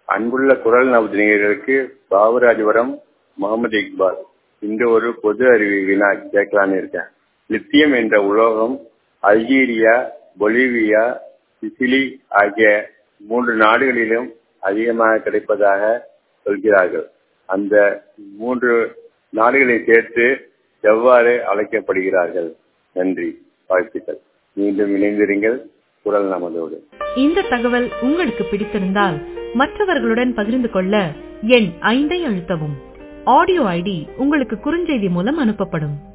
அன்புள்ள குரல் நமது நேயர்களுக்கு பாபுராஜபுரம் முகமது இக்பால் இன்று ஒரு பொது அறிவு வினா கேட்கலான்னு இருக்கேன் லித்தியம் என்ற உலோகம் அல்ஜீரியா பொலிவியா சிசிலி ஆகிய மூன்று நாடுகளிலும் அதிகமாக கிடைப்பதாக சொல்கிறார்கள் அந்த மூன்று நாடுகளை சேர்த்து எவ்வாறு அழைக்கப்படுகிறார்கள் நன்றி வாழ்த்துக்கள் மீண்டும் இணைந்திருங்கள் குரல் நமதோடு இந்த தகவல் உங்களுக்கு பிடித்திருந்தால் மற்றவர்களுடன் பகிர்ந்து கொள்ள எண் ஐந்தை அழுத்தவும் ஆடியோ ஐடி உங்களுக்கு குறுஞ்செய்தி மூலம் அனுப்பப்படும்